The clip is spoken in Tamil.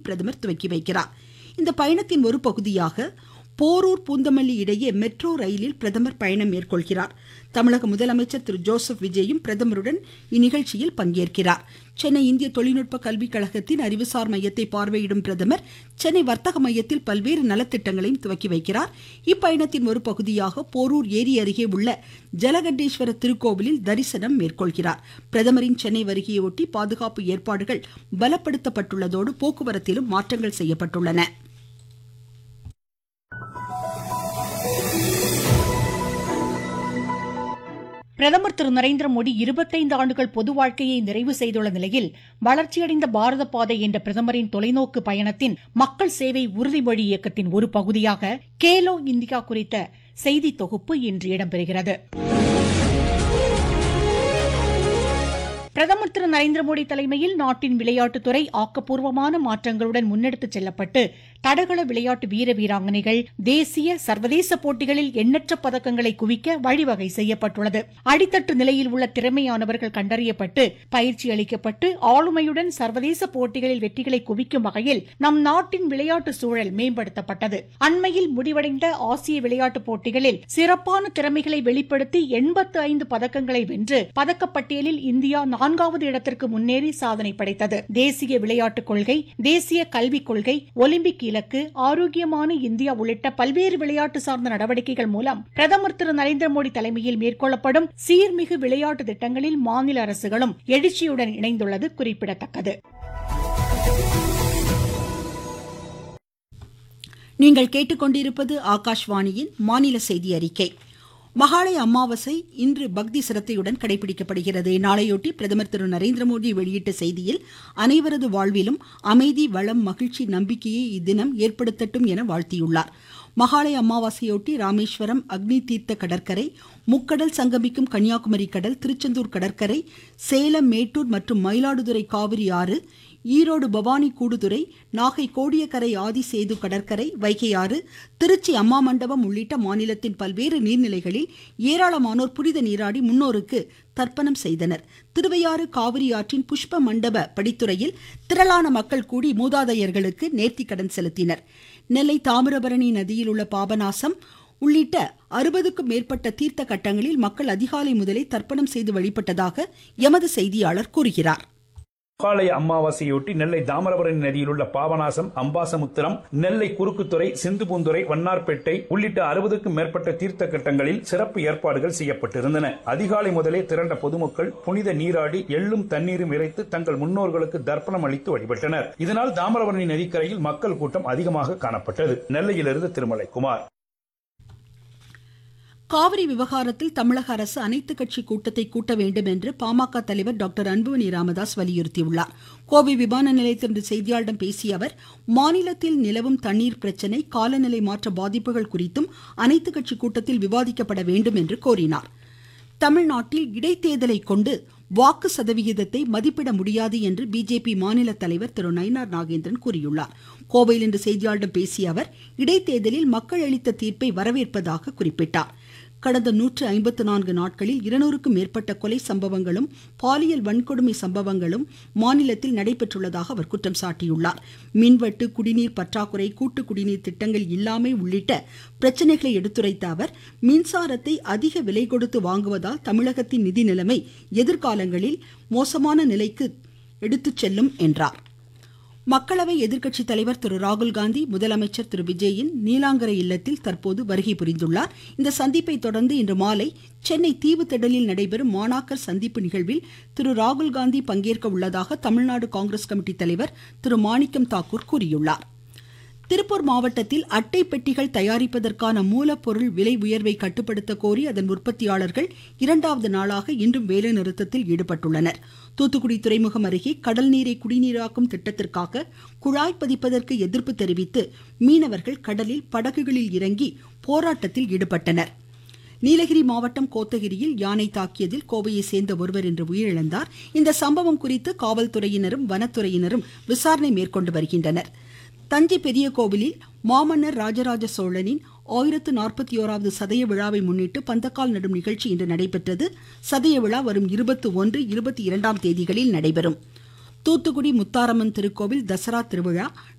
பிரதமர் துவக்கி வைக்கிறார் இந்த பயணத்தின் ஒரு பகுதியாக போரூர் பூந்தமல்லி இடையே மெட்ரோ ரயிலில் பிரதமர் பயணம் மேற்கொள்கிறார் தமிழக முதலமைச்சர் திரு ஜோசப் விஜயும் பிரதமருடன் இந்நிகழ்ச்சியில் பங்கேற்கிறார் சென்னை இந்திய தொழில்நுட்ப கல்விக் கழகத்தின் அறிவுசார் மையத்தை பார்வையிடும் பிரதமர் சென்னை வர்த்தக மையத்தில் பல்வேறு நலத்திட்டங்களையும் துவக்கி வைக்கிறார் இப்பயணத்தின் ஒரு பகுதியாக போரூர் ஏரி அருகே உள்ள ஜலகண்டேஸ்வர திருக்கோவிலில் தரிசனம் மேற்கொள்கிறார் பிரதமரின் சென்னை வருகையொட்டி பாதுகாப்பு ஏற்பாடுகள் பலப்படுத்தப்பட்டுள்ளதோடு போக்குவரத்திலும் மாற்றங்கள் செய்யப்பட்டுள்ளன பிரதமர் திரு நரேந்திர மோடி இருபத்தைந்து ஆண்டுகள் பொது வாழ்க்கையை நிறைவு செய்துள்ள நிலையில் வளர்ச்சியடைந்த பாரத பாதை என்ற பிரதமரின் தொலைநோக்கு பயணத்தின் மக்கள் சேவை உறுதிமொழி இயக்கத்தின் ஒரு பகுதியாக கேலோ இந்தியா குறித்த செய்தி தொகுப்பு இன்று இடம்பெறுகிறது பிரதமர் திரு நரேந்திர மோடி தலைமையில் நாட்டின் விளையாட்டுத்துறை ஆக்கப்பூர்வமான மாற்றங்களுடன் முன்னெடுத்துச் செல்லப்பட்டு தடகள விளையாட்டு வீர வீராங்கனைகள் தேசிய சர்வதேச போட்டிகளில் எண்ணற்ற பதக்கங்களை குவிக்க வழிவகை செய்யப்பட்டுள்ளது அடித்தட்டு நிலையில் உள்ள திறமையானவர்கள் கண்டறியப்பட்டு பயிற்சி அளிக்கப்பட்டு ஆளுமையுடன் சர்வதேச போட்டிகளில் வெற்றிகளை குவிக்கும் வகையில் நம் நாட்டின் விளையாட்டு சூழல் மேம்படுத்தப்பட்டது அண்மையில் முடிவடைந்த ஆசிய விளையாட்டுப் போட்டிகளில் சிறப்பான திறமைகளை வெளிப்படுத்தி எண்பத்து ஐந்து பதக்கங்களை வென்று பதக்கப்பட்டியலில் இந்தியா நான்காவது இடத்திற்கு முன்னேறி சாதனை படைத்தது தேசிய விளையாட்டுக் கொள்கை தேசிய கல்விக் கொள்கை ஒலிம்பிக் இலக்கு ஆரோக்கியமான இந்தியா உள்ளிட்ட பல்வேறு விளையாட்டு சார்ந்த நடவடிக்கைகள் மூலம் பிரதமர் திரு நரேந்திர மோடி தலைமையில் மேற்கொள்ளப்படும் சீர்மிகு விளையாட்டு திட்டங்களில் மாநில அரசுகளும் எழுச்சியுடன் இணைந்துள்ளது குறிப்பிடத்தக்கது நீங்கள் கேட்டுக்கொண்டிருப்பது ஆகாஷ்வாணியின் மாநில செய்தி அறிக்கை மகாலய அமாவாசை இன்று பக்தி சிரத்தையுடன் கடைபிடிக்கப்படுகிறது நாளையொட்டி பிரதமர் திரு நரேந்திர மோடி வெளியிட்ட செய்தியில் அனைவரது வாழ்விலும் அமைதி வளம் மகிழ்ச்சி நம்பிக்கையை இத்தினம் ஏற்படுத்தட்டும் என வாழ்த்தியுள்ளார் மகாலய அமாவாசையொட்டி ராமேஸ்வரம் அக்னி தீர்த்த கடற்கரை முக்கடல் சங்கமிக்கும் கன்னியாகுமரி கடல் திருச்செந்தூர் கடற்கரை சேலம் மேட்டூர் மற்றும் மயிலாடுதுறை காவிரி ஆறு ஈரோடு பவானி கூடுதுறை நாகை கோடியக்கரை ஆதிசேது கடற்கரை வைகை ஆறு திருச்சி அம்மா மண்டபம் உள்ளிட்ட மாநிலத்தின் பல்வேறு நீர்நிலைகளில் ஏராளமானோர் புனித நீராடி முன்னோருக்கு தர்ப்பணம் செய்தனர் திருவையாறு காவிரி ஆற்றின் புஷ்ப மண்டப படித்துறையில் திரளான மக்கள் கூடி மூதாதையர்களுக்கு நேர்த்திக்கடன் செலுத்தினர் நெல்லை தாமிரபரணி நதியில் உள்ள பாபநாசம் உள்ளிட்ட அறுபதுக்கும் மேற்பட்ட தீர்த்த கட்டங்களில் மக்கள் அதிகாலை முதலே தர்ப்பணம் செய்து வழிபட்டதாக எமது செய்தியாளர் கூறுகிறார் மகாலய அமாவாசையொட்டி நெல்லை தாமிரபரணி நதியில் உள்ள பாபநாசம் அம்பாசமுத்திரம் நெல்லை குறுக்குத்துறை சிந்துபூந்துறை வண்ணார்பேட்டை உள்ளிட்ட அறுபதுக்கும் மேற்பட்ட தீர்த்த கட்டங்களில் சிறப்பு ஏற்பாடுகள் செய்யப்பட்டிருந்தன அதிகாலை முதலே திரண்ட பொதுமக்கள் புனித நீராடி எள்ளும் தண்ணீரும் இறைத்து தங்கள் முன்னோர்களுக்கு தர்ப்பணம் அளித்து வழிபட்டனர் இதனால் தாமிரபரணி நதிக்கரையில் மக்கள் கூட்டம் அதிகமாக காணப்பட்டது நெல்லையிலிருந்து திருமலை குமார் காவிரி விவகாரத்தில் தமிழக அரசு அனைத்து கட்சி கூட்டத்தை கூட்ட வேண்டும் என்று பாமக தலைவர் டாக்டர் அன்புமணி ராமதாஸ் வலியுறுத்தியுள்ளார் கோவை விமான நிலையத்தில் இன்று செய்தியாளர்களிடம் பேசிய அவர் மாநிலத்தில் நிலவும் தண்ணீர் பிரச்சினை காலநிலை மாற்ற பாதிப்புகள் குறித்தும் அனைத்து கட்சி கூட்டத்தில் விவாதிக்கப்பட வேண்டும் என்று கோரினார் தமிழ்நாட்டில் இடைத்தேர்தலை கொண்டு வாக்கு சதவிகிதத்தை மதிப்பிட முடியாது என்று பிஜேபி மாநில தலைவர் திரு நயினார் நாகேந்திரன் கூறியுள்ளார் கோவையில் இன்று செய்தியாளர்களிடம் பேசிய அவர் இடைத்தேர்தலில் மக்கள் அளித்த தீர்ப்பை வரவேற்பதாக குறிப்பிட்டார் கடந்த நூற்று ஐம்பத்து நான்கு நாட்களில் இருநூறுக்கும் மேற்பட்ட கொலை சம்பவங்களும் பாலியல் வன்கொடுமை சம்பவங்களும் மாநிலத்தில் நடைபெற்றுள்ளதாக அவர் குற்றம் சாட்டியுள்ளார் மின்வெட்டு குடிநீர் பற்றாக்குறை கூட்டு குடிநீர் திட்டங்கள் இல்லாமை உள்ளிட்ட பிரச்சனைகளை எடுத்துரைத்த அவர் மின்சாரத்தை அதிக விலை கொடுத்து வாங்குவதால் தமிழகத்தின் நிதி நிலைமை எதிர்காலங்களில் மோசமான நிலைக்கு எடுத்துச் செல்லும் என்றார் மக்களவை எதிர்க்கட்சி தலைவர் திரு ராகுல் காந்தி முதலமைச்சர் திரு விஜயின் நீலாங்கரை இல்லத்தில் தற்போது வருகை புரிந்துள்ளார் இந்த சந்திப்பை தொடர்ந்து இன்று மாலை சென்னை தீவுத்திடலில் நடைபெறும் மாணாக்கர் சந்திப்பு நிகழ்வில் திரு ராகுல் காந்தி பங்கேற்க உள்ளதாக தமிழ்நாடு காங்கிரஸ் கமிட்டி தலைவர் திரு மாணிக்கம் தாக்கூர் கூறியுள்ளார் திருப்பூர் மாவட்டத்தில் அட்டை பெட்டிகள் தயாரிப்பதற்கான மூலப்பொருள் விலை உயர்வை கட்டுப்படுத்த கோரி அதன் உற்பத்தியாளர்கள் இரண்டாவது நாளாக இன்றும் வேலைநிறுத்தத்தில் ஈடுபட்டுள்ளனர் தூத்துக்குடி துறைமுகம் அருகே கடல் நீரை குடிநீராக்கும் திட்டத்திற்காக குழாய் பதிப்பதற்கு எதிர்ப்பு தெரிவித்து மீனவர்கள் கடலில் படகுகளில் இறங்கி போராட்டத்தில் ஈடுபட்டனர் நீலகிரி மாவட்டம் கோத்தகிரியில் யானை தாக்கியதில் கோவையை சேர்ந்த ஒருவர் இன்று உயிரிழந்தார் இந்த சம்பவம் குறித்து காவல்துறையினரும் வனத்துறையினரும் விசாரணை மேற்கொண்டு வருகின்றனர் தஞ்சை பெரிய கோவிலில் மாமன்னர் ராஜராஜ சோழனின் ஆயிரத்து நாற்பத்தி ஓராவது சதய விழாவை முன்னிட்டு பந்தக்கால் நடும் நிகழ்ச்சி இன்று நடைபெற்றது சதய விழா வரும் இருபத்தி ஒன்று இருபத்தி இரண்டாம் தேதிகளில் நடைபெறும் தூத்துக்குடி முத்தாரம்மன் திருக்கோவில் தசரா திருவிழா